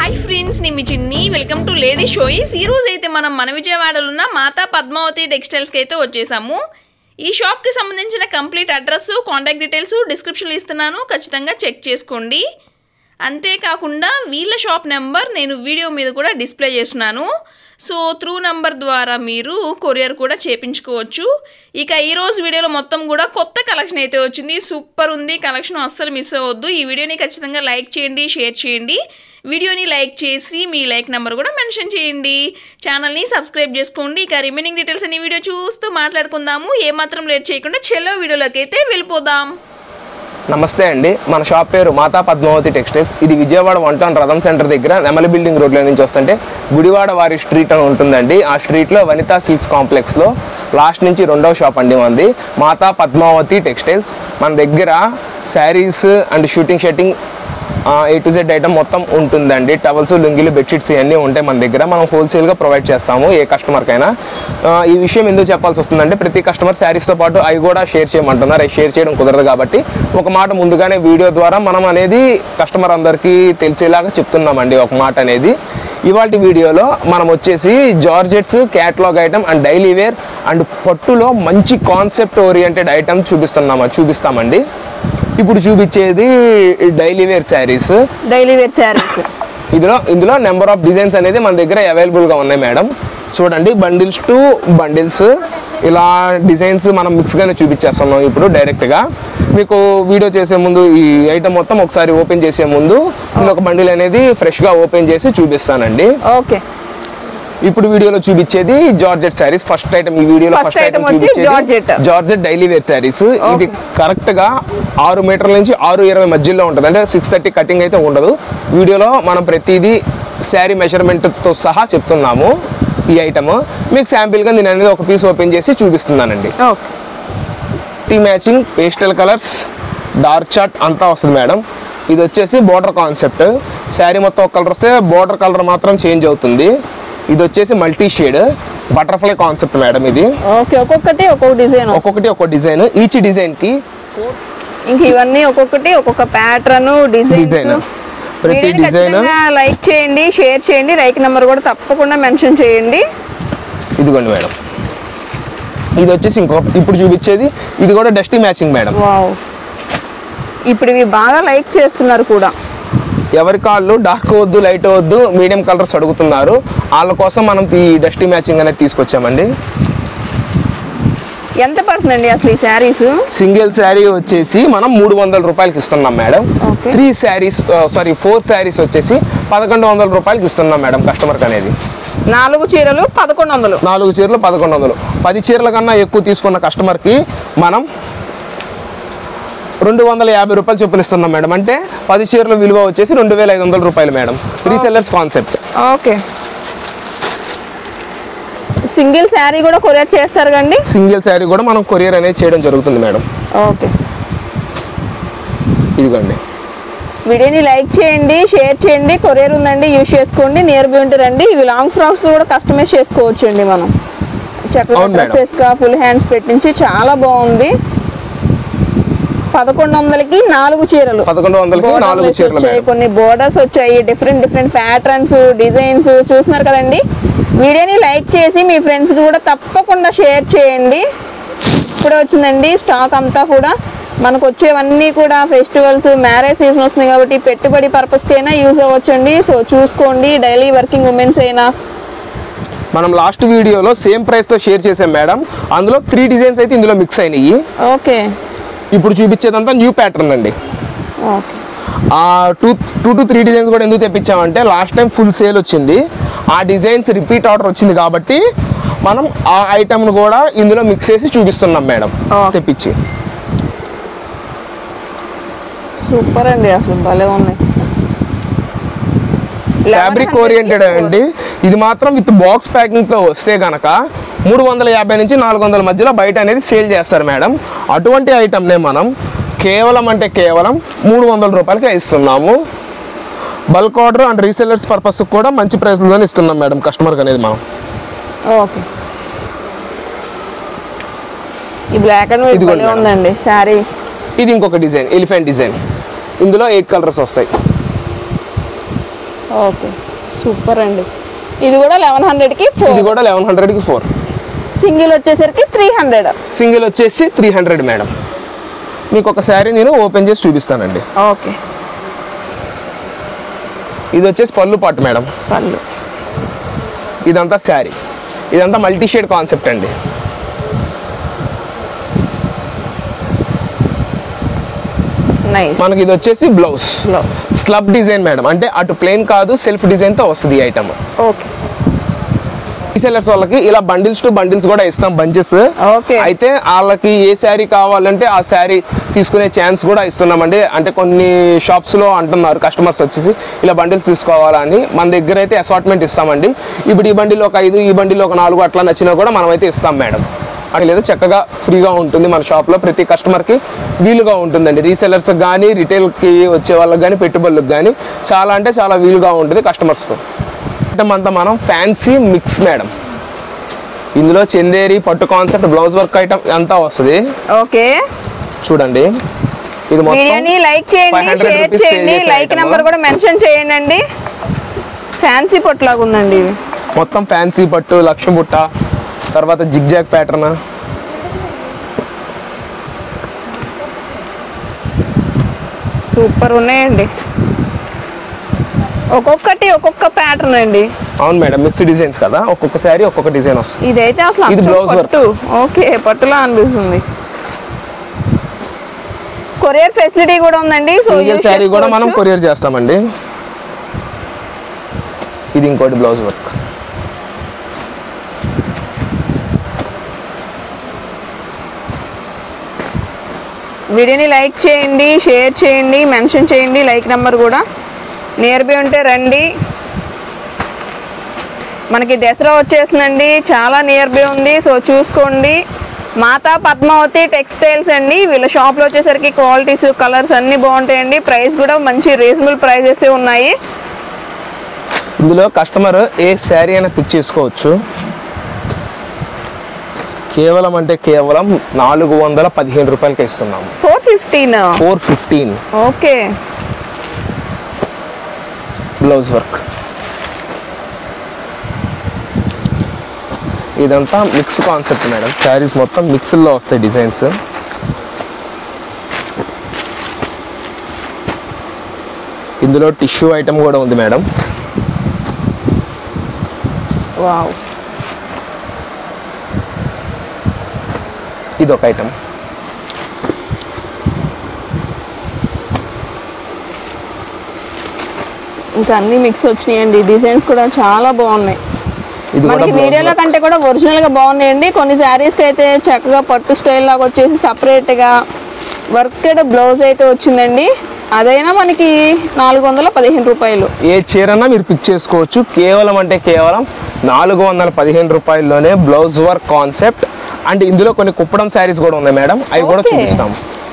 Hi friends నేను మీ చిన్ని welcome to lady షోయిస్ ఈ రోజు అయితే మనం మన విజయవాడలో ఉన్న మాతా పద్మావతి టెక్స్టైల్స్కి అయితే వచ్చేసాము ఈ షాప్కి సంబంధించిన కంప్లీట్ అడ్రస్ కాంటాక్ట్ డీటెయిల్స్ డిస్క్రిప్షన్లో ఇస్తున్నాను ఖచ్చితంగా చెక్ చేసుకోండి అంతేకాకుండా వీళ్ళ షాప్ నెంబర్ నేను వీడియో మీద కూడా డిస్ప్లే చేస్తున్నాను సో త్రూ నంబర్ ద్వారా మీరు కొరియర్ కూడా చేపించుకోవచ్చు ఇక ఈ రోజు వీడియోలో మొత్తం కూడా కొత్త కలెక్షన్ అయితే వచ్చింది సూపర్ ఉంది కలెక్షన్ అస్సలు మిస్ అవ్వద్దు ఈ వీడియోని ఖచ్చితంగా లైక్ చేయండి షేర్ చేయండి వీడియోని లైక్ చేసి మీ లైక్ నెంబర్ కూడా మెన్షన్ చేయండి ఛానల్ని సబ్స్క్రైబ్ చేసుకోండి ఇక రిమైనింగ్ డీటెయిల్స్ అన్ని వీడియో చూస్తూ మాట్లాడుకుందాము ఏమాత్రం లేట్ చేయకుండా చెల్లో వీడియోలోకి అయితే వెళ్ళిపోదాం నమస్తే అండి మన షాప్ పేరు మాతా పద్మావతి టెక్స్టైల్స్ ఇది విజయవాడ వన్ టౌన్ రథం సెంటర్ దగ్గర నెమలి బిల్డింగ్ రోడ్లో నుంచి వస్తుంటే గుడివాడ వారి స్ట్రీట్ అని ఉంటుందండి ఆ స్ట్రీట్లో వనితా సిల్క్స్ కాంప్లెక్స్లో లాస్ట్ నుంచి రెండవ షాప్ అండి మంది మాతా పద్మావతి టెక్స్టైల్స్ మన దగ్గర sarees and shooting shirting A to Z item మొత్తం ఉంటుందండి టవల్స్ లుంగిలు బెడ్షీట్స్ ఇవన్నీ ఉంటాయి మన దగ్గర మనం హోల్సేల్గా ప్రొవైడ్ చేస్తాము ఏ కస్టమర్కైనా ఆ, ఈ విషయం ఎందుకు చెప్పాల్సి వస్తుందంటే ప్రతి కస్టమర్ శారీస్తో పాటు అవి కూడా షేర్ చేయమంటున్నారు అవి షేర్ చేయడం కుదరదు కాబట్టి ఒక మాట ముందుగానే వీడియో ద్వారా మనం అనేది కస్టమర్ అందరికీ తెలిసేలాగా చెప్తున్నామండి ఒక మాట అనేది ఇవాళ వీడియోలో మనం వచ్చేసి georgettes catalogue item and daily wear and పట్టులో మంచి కాన్సెప్ట్ ఓరియంటెడ్ ఐటమ్ చూపిస్తున్నామా చూపిస్తామండి ఇప్పుడు చూపించేది daily wear sarees daily wear sarees ఇందులో ఇందులో నెంబర్ ఆఫ్ డిజైన్స్ అనేది మన దగ్గర అవైలబుల్గా ఉన్నాయి మేడం చూడండి బండిల్స్ టు బండిల్స్ ఇలా డిజైన్స్ మనం మిక్స్గానే చూపించేస్తున్నాం ఇప్పుడు డైరెక్ట్గా మీకు వీడియో చేసే ముందు ఈ ఐటమ్ మొత్తం ఒకసారి ఓపెన్ చేసే ముందు నేను ఒక బండిల్ అనేది ఫ్రెష్గా ఓపెన్ చేసి చూపిస్తానండి ఓకే ఇప్పుడు వీడియోలో చూపించేది జార్జెట్ శారీస్ ఫస్ట్ ఐటమ్ ఈ వీడియోలో First ఫస్ట్ item ఐటమ్ వచ్చి చూపించేది georgette. Georgette daily wear sarees ఇది కరెక్ట్ గా ఆరు మీటర్ల నుంచి ఆరు ఇరవై మధ్యలో ఉంటుంది అంటే సిక్స్ థర్టీ కటింగ్ అయితే ఉండదు వీడియోలో మనం ప్రతిదీ శారీ మెజర్మెంట్ తో సహా చెప్తున్నాము ఈ ఐటమ్ మీకు శాంపిల్ గా నేను అనేది ఒక పీస్ ఓపెన్ చేసి చూపిస్తున్నానండి okay tea matching pastel colours dark chart అంతా వస్తుంది మేడం ఇది వచ్చేసి బోర్డర్ కాన్సెప్ట్ శారీ మొత్తం ఒక కలర్ వస్తే బోర్డర్ కలర్ మాత్రం చేంజ్ అవుతుంది ఇది వచ్చేసి multi shade butterfly concept madam ఇది ఓకే ఒక్కొక్కటి ఒక్కొక్క డిజైన్ ఒక్కొక్కటి ఒక్కొక్క డిజైన్ ఈచ్ డిజైన్ కి ఇంక ఇవన్నీ ఒక్కొక్కటి ఒక్కొక్క ప్యాటర్న్ డిజైన్ డిజైన్ ప్రతి డిజైన్ లైక్ చేయండి షేర్ చేయండి లైక్ నెంబర్ కూడా తప్పకుండా మెన్షన్ చేయండి ఇదిగోండి మేడం ఇది వచ్చేసి ఇంకో ఇప్పుడు చూపించేది ఇది కూడా డస్టీ మ్యాచింగ్ మేడం వావ్ ఇప్పుడు ఇవి బాగా లైక్ చేస్తున్నారు కూడా ఎవరి కాళ్ళు డార్క్ వద్దు లైట్ వద్దు మీడియం కలర్స్ అడుగుతున్నారు వాళ్ళ కోసం మనం ఈ డస్టీ మ్యాచింగ్ అనేది తీసుకొచ్చామండి ఎంత పడుతుందండి అసలు ఈ శారీస్ సింగిల్ శారీ వచ్చేసి మనం మూడు వందల రూపాయలకి ఇస్తున్నాం madam Okay. Three sarees sorry four sarees వచ్చేసి పదకొండు వందల రూపాయలకి ఇస్తున్నాం మేడం కస్టమర్కి అనేది నాలుగు చీరలు పదకొండు వందలు నాలుగు చీరలు పదకొండు వందలు పది చీరల కన్నా ఎక్కువ తీసుకున్న కస్టమర్కి మనం రెండు వందల యాభై రూపాయలు చొప్పున ఇస్తున్నాం మేడం అంటే పది చీరల విలువ వచ్చేసి రెండు వేల ఐదు వందల రూపాయలు madam resellers concept okay single saree కూడా కొరియర్ చేస్తారు కండి సింగిల్ శారీ కూడా మనం కొరియర్ అనేది చేయడం జరుగుతుంది మేడం ఓకే ఇదిగోండి వీడియోని లైక్ చేయండి షేర్ చేయండి కొరియర్ ఉందండి యూస్ చేసుకోండి నియర్ బై ఉంటే రండి ఇవి లాంగ్ ఫ్రాక్స్ కూడా కస్టమైజ్ చేసుకోవచ్చు అండి మనం చక్కగా అవును మేడం. డ్రెస్సెస్ గా ఫుల్ హ్యాండ్స్ పెట్టించి చాలా బాగుంది పదకొండు వందలకి నాలుగు చీరలు పదకొండు వందలకి Borders నాలుగు చీరలు వచ్చాయి మేడం కొన్ని బోర్డర్స్ వచ్చాయి డిఫరెంట్ డిఫరెంట్ ప్యాటర్న్స్ డిజైన్స్ చూస్తున్నారు కదండి వీడియోని లైక్ చేసి మీ ఫ్రెండ్స్కి కూడా తప్పకుండా షేర్ చేయండి ఇప్పుడే వచ్చిందండి స్టాక్ అంతా కూడా మనకు వచ్చేవన్నీ కూడా ఫెస్టివల్స్ మ్యారేజ్ సీజన్ వస్తుంది కాబట్టి పెట్టుబడి పర్పస్కైనా యూజ్ అవ్వచ్చండి సో చూసుకోండి డైలీ వర్కింగ్ ఉమెన్స్ అయినా మనం లాస్ట్ వీడియోలో సేమ్ ప్రైస్తో షేర్ చేసాం మేడం అందులో త్రీ డిజైన్స్ అయితే ఇందులో మిక్స్ అయినాయి ఓకే ఇప్పుడు చూపించేదంతా న్యూ ప్యాటర్న్ అండి ఓకే ఆ two two to three designs కూడా ఎందుకు తెప్పించామంటే లాస్ట్ టైం ఫుల్ సేల్ వచ్చింది ఆ డిజైన్స్ రిపీట్ ఆర్డర్ వచ్చింది కాబట్టి మనం ఆ ఐటమ్ను కూడా ఇందులో మిక్స్ చేసి చూపిస్తున్నాం మేడం Okay. తెప్పించి సూపర్ అండి అసలు భలే ఉన్నాయి ఫ్యాబ్రిక్ ఓరియంటెడ్ అండి ఇది మాత్రం విత్ బాక్స్ ప్యాకింగ్తో వస్తే గనక మూడు వందల యాభై నుంచి నాలుగు వందల మధ్యలో బయట అనేది సేల్ చేస్తారు మేడం అటువంటి ఐటమ్నే మనం కేవలం అంటే కేవలం మూడు వందల రూపాయలకి ఇస్తున్నాము bulk order and resellers purpose కూడా మంచి ప్రైస్లోనే ఇస్తున్నాం మేడం కస్టమర్కి అనేది మనం ఓకే ఈ బ్లాక్ అండ్ వైట్ ఇదిగోండి భలే మేడం. ఉందండి శారీ ఇది ఇంకొక డిజైన్ ఎలిఫెంట్ డిజైన్ ఇందులో ఎయిట్ కలర్స్ వస్తాయి ఓకే సూపర్ అండి ఇది కూడా లెవెన్ హండ్రెడ్కి ఇది ఫోర్ కూడా లెవెన్ హండ్రెడ్కి ఫోర్ సింగిల్ వచ్చేసరికి త్రీ హండ్రెడ్ సింగిల్ వచ్చేసి త్రీ హండ్రెడ్ మేడం మీకు ఒక శారీ నేను ఓపెన్ చేసి చూపిస్తానండి ఓకే ఇది వచ్చేసి పళ్ళు పాటు మేడం పళ్ళు ఇదంతా శారీ ఇదంతా మల్టీ షేడ్ కాన్సెప్ట్ అండి నైస్ మనకి ఇది వచ్చేసి blouse blouse slub design madam అంటే అటు ప్లెయిన్ కాదు సెల్ఫ్ డిజైన్తో వస్తుంది ఈ ఐటమ్ ఓకే రీసెల్లర్స్ వాళ్ళకి ఇలా బండిల్స్ టు బండిల్స్ కూడా ఇస్తాం బంచెస్ ఓకే అయితే వాళ్ళకి ఏ శారీ కావాలంటే ఆ శారీ తీసుకునే ఛాన్స్ కూడా ఇస్తున్నామండి అంటే కొన్ని షాప్స్ లో అంటున్నారు కస్టమర్స్ వచ్చేసి ఇలా బండిల్స్ తీసుకోవాలని మన దగ్గర అయితే అసార్ట్మెంట్ ఇస్తామండి ఇప్పుడు ఈ బండిలో ఒక ఐదు ఈ బండిలో ఒక నాలుగు అట్లా నచ్చినా కూడా మనం అయితే ఇస్తాం మేడం అది లేదు చక్కగా ఫ్రీగా ఉంటుంది మన షాప్లో ప్రతి కస్టమర్కి వీలుగా ఉంటుందండి రీసెలర్స్ కానీ రిటైల్కి వచ్చే వాళ్ళకి కానీ పెట్టుబడులకు కానీ చాలా అంటే చాలా వీలుగా ఉంటుంది కస్టమర్స్తో ఐటమ్ అంతా మనం ఫ్యాన్సీ మిక్స్ మేడం ఇందులో చందేరి పట్టు కాన్సెప్ట్ బ్లౌజ్ వర్క్ ఐటమ్ అంతా వస్తుంది ఓకే చూడండి ఇది వీడియోని మొత్తం లైక్ చేయండి 500 షేర్ rupees చేయండి sale చేసే లైక్ item. నెంబర్ కూడా మెన్షన్ చేయండి అండి ఫ్యాన్సీ పొట్లాగా ఉందండి ఇది మొత్తం ఫ్యాన్సీ పట్టు లక్ష బుట్ట తర్వాత జిగ్జాగ్ ప్యాటర్న్ సూపర్ ఉన్నాయండి ఒక్కొక్కటి ఒక్కొక్క ప్యాటర్న్ అండి అవును మేడం మిక్స్ డిజైన్స్ కదా ఒక్కొక్క శారీ ఒక్కొక్క డిజైన్ వస్తుంది ఇదైతే అసలు ఇది అచ్చం blouse work. పట్టు ఓకే పట్టులా అనిపిస్తుంది కొరియర్ ఫెసిలిటీ కూడా ఉందండి సో సింగిల్ యూస్ శారీ కూడా మనం చేసుకోవచ్చు. కొరియర్ చేస్తామండి ఇది ఇంకోటి బ్లౌజ్ వర్క్ వీడియోని లైక్ చేయండి షేర్ చేయండి మెన్షన్ చేయండి లైక్ నెంబర్ కూడా నియర్ బై ఉంటే రండి మనకి దసరా వచ్చేస్తుందండి చాలా నియర్ బై ఉంది సో చూసుకోండి మాతా పద్మావతి టెక్స్టైల్స్ అండి వీళ్ళ షాప్లో వచ్చేసరికి క్వాలిటీస్ కలర్స్ అన్నీ బాగుంటాయండి ప్రైస్ కూడా మంచి రీజనబుల్ ప్రైజెస్ ఉన్నాయి ఇందులో కస్టమర్ ఏ శారీ అయినా పిక్ చేసుకోవచ్చు కేవలం అంటే కేవలం నాలుగు వందల పదిహేను రూపాయలకి ఇస్తున్నాము four fifteen four fifteen okay blouse work ఇదంతా మిక్స్ కాన్సెప్ట్ మేడం శారీస్ మొత్తం మిక్స్లో వస్తాయి డిజైన్స్ ఇందులో టిష్యూ ఐటమ్ కూడా ఉంది మేడం వావ్ ఇది ఒక ఐటమ్ ఇంకా అన్ని మిక్స్ వచ్చినాయండి డిజైన్స్ కూడా చాలా బాగున్నాయి ఇది కూడా మనకి బ్లౌజ్ వీడియోలో కంటే కూడా ఒరిజినల్ గా బాగున్నాయండి కొన్ని శారీస్ కి అయితే చక్కగా పట్టు స్టైల్ లాగా వచ్చేసి సపరేట్ గా వర్క్డ్ బ్లౌజ్ అయితే వచ్చిందండి అదైనా మనకి నాలుగు వందల పదిహేను రూపాయలు ఏ చీరన్నా మీరు పిక్ చేసుకోవచ్చు కేవలం అంటే కేవలం నాలుగు వందల పదిహేను రూపాయల్లోనే బ్లౌజ్ వర్క్ కాన్సెప్ట్ అండ్ ఇందులో కొన్ని కుప్పడం శారీస్ కూడా ఉన్నాయి మేడం అవి కూడా Okay. చూపిస్తాము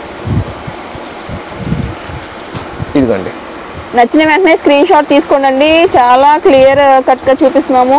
ఇదిగోండి నచ్చిన వెంటనే స్క్రీన్ షాట్ తీసుకోండి చాలా క్లియర్ కట్ గా చూపిస్తున్నాము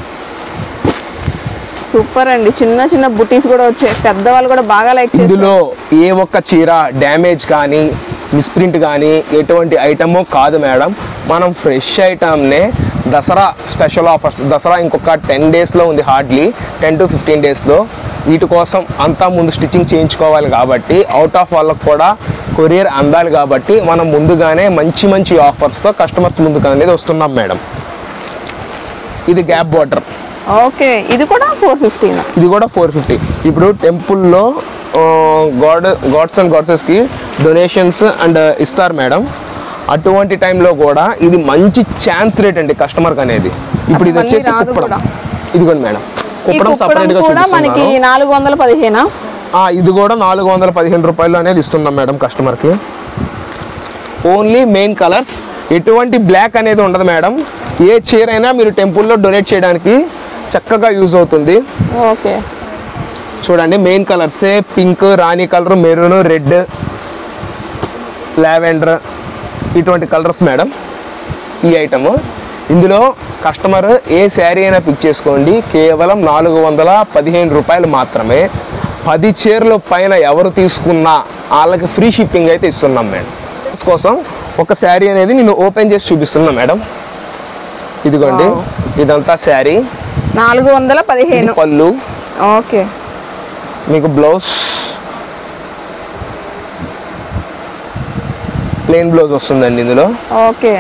సూపర్ అండి చిన్న చిన్న బుటీస్ కూడా వచ్చాయి పెద్దవాళ్ళు కూడా బాగా లైక్ చేస్తారు ఇందులో ఏ ఒక్క చీర డ్యామేజ్ కానీ మిస్ప్రింట్ కానీ ఎటువంటి ఐటమో కాదు మేడం మనం ఫ్రెష్ ఐటమ్నే దసరా స్పెషల్ ఆఫర్స్ దసరా ఇంకొక టెన్ డేస్లో ఉంది హార్డ్లీ టెన్ టు ఫిఫ్టీన్ డేస్లో వీటి కోసం అంతా ముందు స్టిచ్చింగ్ చేయించుకోవాలి కాబట్టి అవుట్ ఆఫ్ వాళ్ళకు కూడా కొరియర్ అందాలి కాబట్టి మనం ముందుగానే మంచి మంచి ఆఫర్స్తో కస్టమర్స్ ముందుకు అనేది వస్తున్నాం మేడం ఇది గ్యాప్ బార్డర్ ఓకే ఇది కూడా ఫోర్ ఫిఫ్టీన్ ఇది కూడా ఫోర్ ఫిఫ్టీ ఇప్పుడు టెంపుల్లో గాడ్ గాడ్స్ అండ్ గాడ్సెస్కి డొనేషన్స్ అండ్ ఇస్తారు మేడం అటువంటి టైంలో కూడా ఇది మంచి ఛాన్స్ రేట్ అండి కస్టమర్కి అనేది ఇప్పుడు ఇది అసలు మళ్ళీ వచ్చేసి రాదు కుప్పడం కూడా. ఇదిగోండి మేడం ఈ కుప్పడం కుప్పడం సపరేట్గా కూడా మనకి చూపిస్తున్నాను నాలుగు వందల పదిహేనా ఆ, ఇది కూడా నాలుగు వందల పదిహేను రూపాయలు అనేది ఇస్తున్నాం మేడం కస్టమర్కి ఓన్లీ మెయిన్ కలర్స్ ఎటువంటి బ్లాక్ అనేది ఉండదు మేడం ఏ చీర అయినా మీరు టెంపుల్లో డొనేట్ చేయడానికి చక్కగా యూజ్ అవుతుంది ఓకే చూడండి మెయిన్ కలర్సే పింక్ రాణి కలర్ మెరూన్ రెడ్ లావెండర్ ఇటువంటి కలర్స్ మేడం ఈ ఐటమ్ ఇందులో కస్టమర్ ఏ శారీ అయినా పిక్ చేసుకోండి కేవలం నాలుగు వందల పదిహేను రూపాయలు మాత్రమే పది చీరల పైన ఎవరు తీసుకున్నా వాళ్ళకి ఫ్రీ షిప్పింగ్ అయితే ఇస్తున్నాం మేడం కోసం ఒక శారీ అనేది నేను ఓపెన్ చేసి చూపిస్తున్నా మేడం ఇదిగోండి ఇదంతా శారీ నాలుగు వందల పదిహేను పళ్ళు ఓకే మీకు బ్లౌజ్ ప్లెయిన్ బ్లౌజ్ వస్తుందండి ఇందులో ఓకే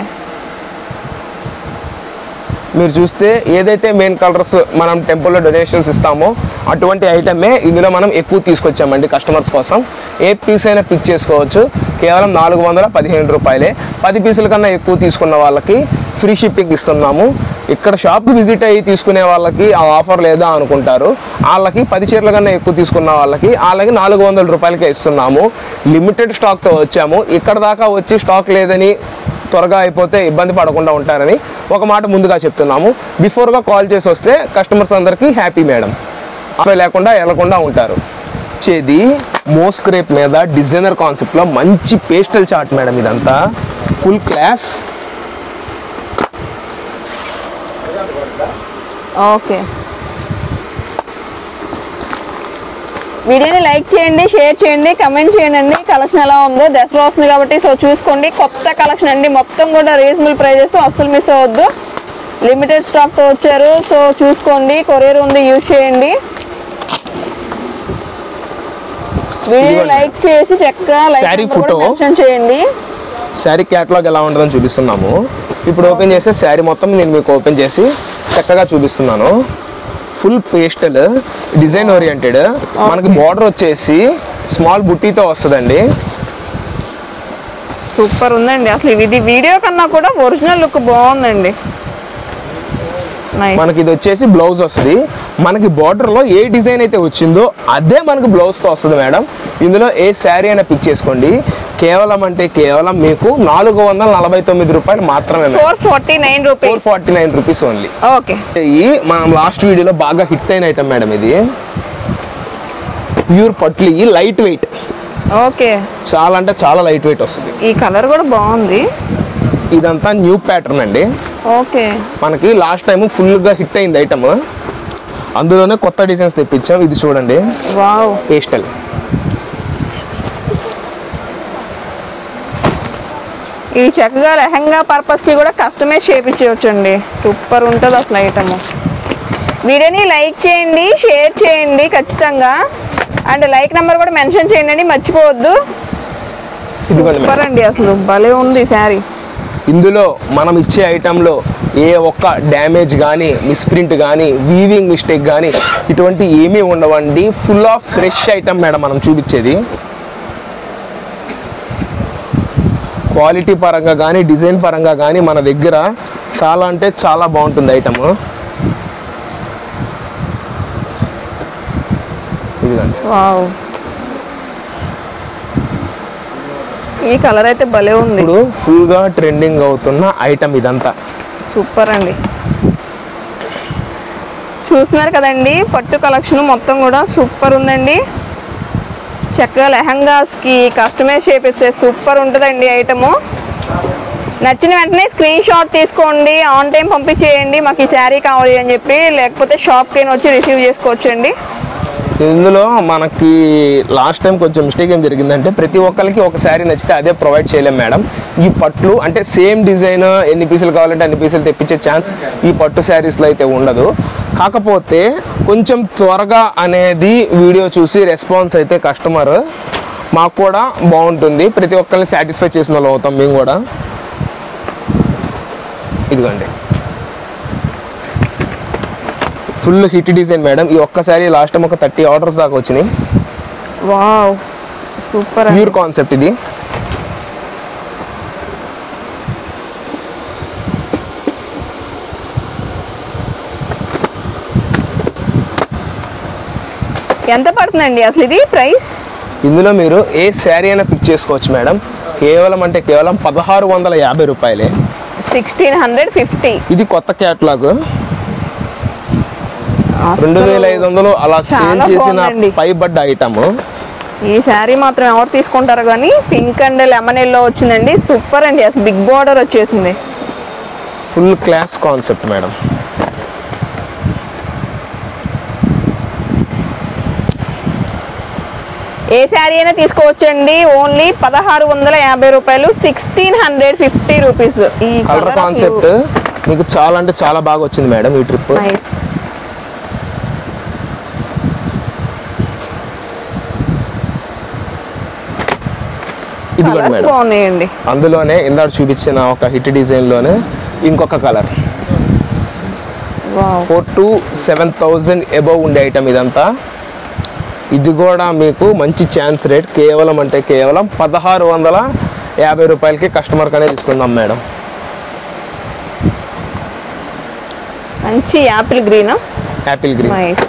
మీరు చూస్తే ఏదైతే మెయిన్ కలర్స్ మనం టెంపుల్లో డొనేషన్స్ ఇస్తామో అటువంటి ఐటమే ఇందులో మనం ఎక్కువ తీసుకొచ్చామండి కస్టమర్స్ కోసం ఏ పీస్ అయినా పిక్ చేసుకోవచ్చు కేవలం నాలుగు వందల పదిహేను రూపాయలే పది పీసుల కన్నా ఎక్కువ తీసుకున్న వాళ్ళకి ఫ్రీ షిప్పింగ్ ఇస్తున్నాము ఇక్కడ షాప్కి విజిట్ అయ్యి తీసుకునే వాళ్ళకి ఆ ఆఫర్ లేదా అనుకుంటారు వాళ్ళకి పది చీరల కన్నా ఎక్కువ తీసుకున్న వాళ్ళకి వాళ్ళకి నాలుగు వందల రూపాయలకే ఇస్తున్నాము లిమిటెడ్ స్టాక్తో వచ్చాము ఇక్కడ దాకా వచ్చి స్టాక్ లేదని త్వరగా అయిపోతే ఇబ్బంది పడకుండా ఉంటారని ఒక మాట ముందుగా చెప్తున్నాము బిఫోర్గా కాల్ చేసి వస్తే కస్టమర్స్ అందరికీ హ్యాపీ మేడం అవి లేకుండా వెళ్లకుండా ఉంటారు వచ్చేది మోస్క్రేప్ మీద డిజైనర్ కాన్సెప్ట్లో మంచి పేస్టల్ చార్ట్ మేడం ఇదంతా ఫుల్ క్లాస్ ఓకే వీడియోని లైక్ చేయండి షేర్ చేయండి కమెంట్ చేయండి కలెక్షన్ ఎలా ఉందో దసరా వస్తుంది కాబట్టి సో చూసుకోండి కొత్త కలెక్షన్ అండి మొత్తం కూడా రీజనబుల్ ప్రైజెస్ అస్సలు మిస్ అవ్వద్దు లిమిటెడ్ స్టాక్తో వచ్చారు సో చూసుకోండి కొరియర్ ఉంది యూజ్ చేయండి వీడియోని ఇదిగోండి. లైక్ చేసి చక్కగా లైక్ Saree నెంబర్ కూడా photo. మెన్షన్ చేయండి శారీ క్యాటలాగ్ ఎలా ఉంటుందని చూపిస్తున్నాము ఇప్పుడు ఓపెన్ చేస్తే శారీ మొత్తం నేను మీకు ఓపెన్ చేసి చక్కగా చూపిస్తున్నాను ఫుల్ పేస్టల్ డిజైన్ ఓరియంటెడ్ మనకి బార్డర్ వచ్చేసి స్మాల్ బుట్టీతో వస్తుందండి సూపర్ ఉందండి అసలు ఇది వీడియో కన్నా కూడా ఒరిజినల్ లుక్ బాగుందండి నైస్ మనకి ఇది వచ్చేసి బ్లౌజ్ వస్తుంది మనకి border లో ఏ డిజైన్ అయితే వచ్చిందో అదే మనకి blouse తో వస్తుంది మేడం ఇందులో ఏ శారీ అయినా పిక్ చేసుకోండి కేవలం అంటే కేవలం మీకు నాలుగు వందల నలభై తొమ్మిది రూపాయలు మాత్రమే four forty nine four rupees forty nine rupees only okay ఈ మనం లాస్ట్ వీడియోలో బాగా హిట్ అయిన ఐటమ్ మేడం ఇది ప్యూర్ పట్లు ఈ లైట్ వెయిట్ ఓకే చాలా అంటే చాలా లైట్ వెయిట్ వస్తుంది ఈ కలర్ కూడా బాగుంది ఇదంతా న్యూ ప్యాటర్న్ అండి ఓకే మనకి లాస్ట్ టైం ఫుల్గా హిట్ అయింది ఐటమ్ అందులోనే కొత్త డిజైన్స్ తెప్పించాం ఇది చూడండి వావ్ పేస్టల్ ఈ చక్కగా లెహంగా పర్పస్ కి కూడా కస్టమైజ్ చేయించవచ్చు అండి సూపర్ ఉంటుంది అసలు ఐటమ్ వీడియోని లైక్ చేయండి షేర్ చేయండి ఖచ్చితంగా అండ్ లైక్ నెంబర్ కూడా మెన్షన్ చేయండి మర్చిపోవద్దు ఇదిగోండి సూపర్ మేడం. అండి అసలు భలే ఉంది శారీ ఇందులో మనం ఇచ్చే ఐటెంలో ఏ ఒక్క డ్యామేజ్ కానీ మిస్ప్రింట్ కానీ వీవింగ్ మిస్టేక్ కానీ ఇటువంటి ఏమీ ఉండవండి full of fresh item madam మనం చూపించేది క్వాలిటీ పరంగా కానీ డిజైన్ పరంగా కానీ మన దగ్గర చాలా అంటే చాలా బాగుంటుంది ఐటమ్ ఇదిగండి వావ్ ఈ కలర్ అయితే భలే ఉంది ఇప్పుడు ఫుల్గా ట్రెండింగ్ అవుతున్న ఐటమ్ ఇదంతా సూపర్ అండి చూస్తున్నారు కదండి పట్టు కలెక్షన్ మొత్తం కూడా సూపర్ ఉందండి చక్కగా లెహంగాస్కి కస్టమైజ్ చేపిస్తే సూపర్ ఉంటుందండి ఐటము నచ్చిన వెంటనే స్క్రీన్ షాట్ తీసుకోండి ఆన్ టైం పంపించేయండి మాకు ఈ శారీ కావాలి అని చెప్పి లేకపోతే షాప్కి వచ్చి రిసీవ్ చేసుకోవచ్చండి ఇందులో మనకి లాస్ట్ టైం కొంచెం మిస్టేక్ ఏం జరిగిందంటే ప్రతి ఒక్కరికి ఒక శారీ నచ్చితే అదే ప్రొవైడ్ చేయలేం మేడం ఈ పట్లు అంటే సేమ్ డిజైన్ ఎన్ని పీసులు కావాలంటే అన్ని పీసులు తెప్పించే ఛాన్స్ ఈ పట్టు శారీస్లో అయితే ఉండదు కాకపోతే కొంచెం త్వరగా అనేది వీడియో చూసి రెస్పాన్స్ అయితే కస్టమర్ మాకు కూడా బాగుంటుంది ప్రతి ఒక్కరిని సాటిస్ఫై చేసిన వాళ్ళు అవుతాం మేము కూడా ఇదిగోండి ఫుల్ హిట్ డిజైన్ మేడం ఈ ఒక్కసారి లాస్ట్ టైం ఒక థర్టీ ఆర్డర్స్ దాకా వచ్చినాయి వావ్ సూపర్ ప్యూర్ కాన్సెప్ట్ ఇది ఎంత పడుతుందండి అసలు ఇది ప్రైస్ ఇందులో మీరు ఏ శారీ అయినా పిక్ చేసుకోవచ్చు మేడం కేవలం అంటే కేవలం పదహారు వందల యాభై రూపాయలే సిక్స్టీన్ హండ్రెడ్ ఫిఫ్టీ ఇది కొత్త క్యాట్లాగ్ రెండు వేల ఐదు వందలు అలా సేల్ చాలా చేసిన బాగుందండి. పైబడ్డ ఐటమ్ ఈ శారీ మాత్రం ఎవరు తీసుకుంటారు కానీ పింక్ అండ్ లెమన్ ఎల్లో వచ్చిందండి సూపర్ అండి అసలు బిగ్ బార్డర్ వచ్చేసింది ఫుల్ క్లాస్ కాన్సెప్ట్ మేడం ఏ శారీ అయినా తీసుకోవచ్చండి ఓన్లీ పదహారు వందల యాభై రూపాయలు సిక్స్టీన్ హండ్రెడ్ ఫిఫ్టీ రూపీస్ ఈ కలర్ colour కాన్సెప్ట్ అసలు మీకు చాలా అంటే చాలా బాగా వచ్చింది మేడం ఈ ట్రిప్ నైస్ ఇదిగోండి కలర్స్ మేడం బాగున్నాయండి అందులోనే ఇందాక చూపించిన ఒక హిట్ డిజైన్లోనే ఇంకొక colour wow four two seven thousand above ఉండే ఐటమ్ ఇదంతా ఇది కూడా మీకు మంచి ఛాన్స్ రేట్ కేవలం అంటే కేవలం పదహారు వందల యాభై రూపాయలకి కస్టమర్కి అనేది ఇస్తున్నాం మేడం మంచి apple green apple green nice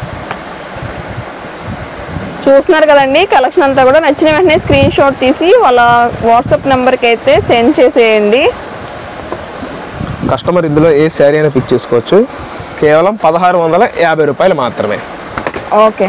చూస్తున్నారు కదండి కలెక్షన్ అంతా కూడా నచ్చిన వెంటనే స్క్రీన్ షాట్ తీసి వాళ్ళ వాట్సాప్ నెంబర్కి అయితే సెండ్ చేసేయండి కస్టమర్ ఇందులో ఏ శారీ అయినా పిక్ చేసుకోవచ్చు కేవలం పదహారు వందల యాభై రూపాయలు మాత్రమే ఓకే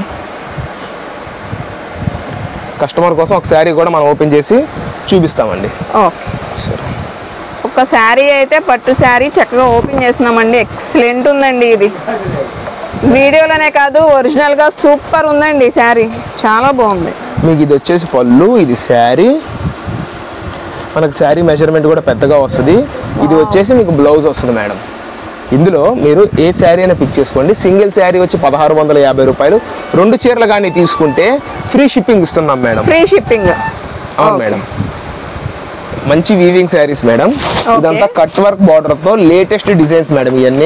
కస్టమర్ కోసం ఒక శారీ కూడా మనం ఓపెన్ చేసి చూపిస్తామండి ఓకే ఒక శారీ అయితే పట్టు శారీ చక్కగా ఓపెన్ చేస్తున్నామండి ఎక్సలెంట్ ఉందండి ఇది వీడియోలోనే కాదు ఒరిజినల్గా సూపర్ ఉందండి ఈ శారీ చాలా బాగుంది మీకు ఇది వచ్చేసి పళ్ళు ఇది శారీ మనకు శారీ మెజర్మెంట్ కూడా పెద్దగా వస్తుంది ఇది వచ్చేసి మీకు బ్లౌజ్ వస్తుంది మేడం ఇందులో మీరు ఏ శారీ అయినా పిక్ చేసుకోండి సింగిల్ శారీ వచ్చి పదహారు వందల యాభై రూపాయలు రెండు చీరలు కానీ తీసుకుంటే ఫ్రీ షిప్పింగ్ ఇస్తున్నాం మేడం ఫ్రీ షిప్పింగ్ అవును మేడం మంచి వీవింగ్ శారీస్ మేడం ఇదంతా కట్ వర్క్ బార్డర్తో లేటెస్ట్ డిజైన్స్ మేడం ఇవన్నీ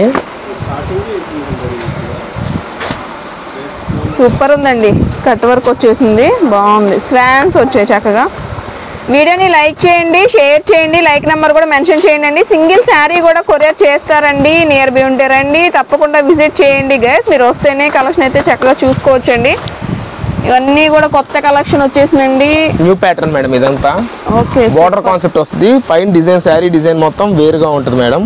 సూపర్ ఉందండి కట్ వర్క్ వచ్చేసింది బాగుంది స్వాన్స్ వచ్చాయి చక్కగా వీడియోని లైక్ చేయండి షేర్ చేయండి లైక్ నెంబర్ కూడా మెన్షన్ చేయండి అండి సింగిల్ శారీ కూడా కొరియర్ చేస్తారండి నియర్ బై ఉంటే రండి తప్పకుండా విజిట్ చేయండి గైస్ మీరు వస్తేనే కలెక్షన్ అయితే చక్కగా చూసుకోవచ్చండి ఇవన్నీ కూడా కొత్త కలెక్షన్ వచ్చేసిందండి న్యూ ప్యాటర్న్ మేడం ఇదంతా ఓకే బార్డర్ కాన్సెప్ట్ వస్తుంది పైన డిజైన్ శారీ డిజైన్ మొత్తం వేరుగా ఉంటుంది మేడం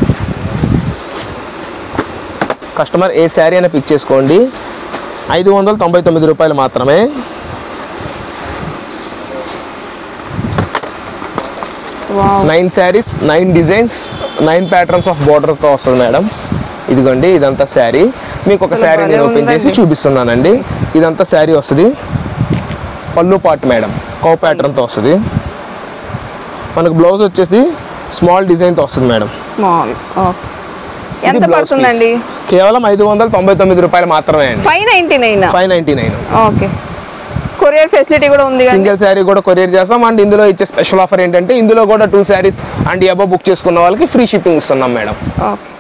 కస్టమర్ ఏ శారీ అయినా పిక్ చేసుకోండి ఐదు వందల తొంభై తొమ్మిది రూపాయలు మాత్రమే wow nine saris nine designs nine patterns of బార్డర్తో వస్తుంది మేడం ఇదిగోండి ఇదంతా శారీ మీకు ఒక అసలు శారీ నేను భలే ఓపెన్ చేసి ఉందండి. చూపిస్తున్నానండి ఇదంతా శారీ వస్తుంది పళ్ళు పార్ట్ మేడం కౌ ప్యాటర్న్తో వస్తుంది మనకు బ్లౌజ్ వచ్చేసి స్మాల్ డిజైన్తో వస్తుంది మేడం స్మాల్ ఓకే ఇది ఎంత బ్లౌజ్ పడుతుందండి పీస్. కేవలం ఐదు వందల తొంభై తొమ్మిది రూపాయలు మాత్రమే అండి five ninety nine five ninety nine okay courier facility కూడా ఉంది కదా సింగిల్ శారీ కూడా కొరియర్ చేస్తాం అండ్ ఇందులో ఇచ్చే స్పెషల్ ఆఫర్ ఏంటంటే ఇందులో కూడా two saris and above book చేసుకున్న వాళ్ళకి ఫ్రీ షిప్పింగ్ ఇస్తున్నాం మేడం ఓకే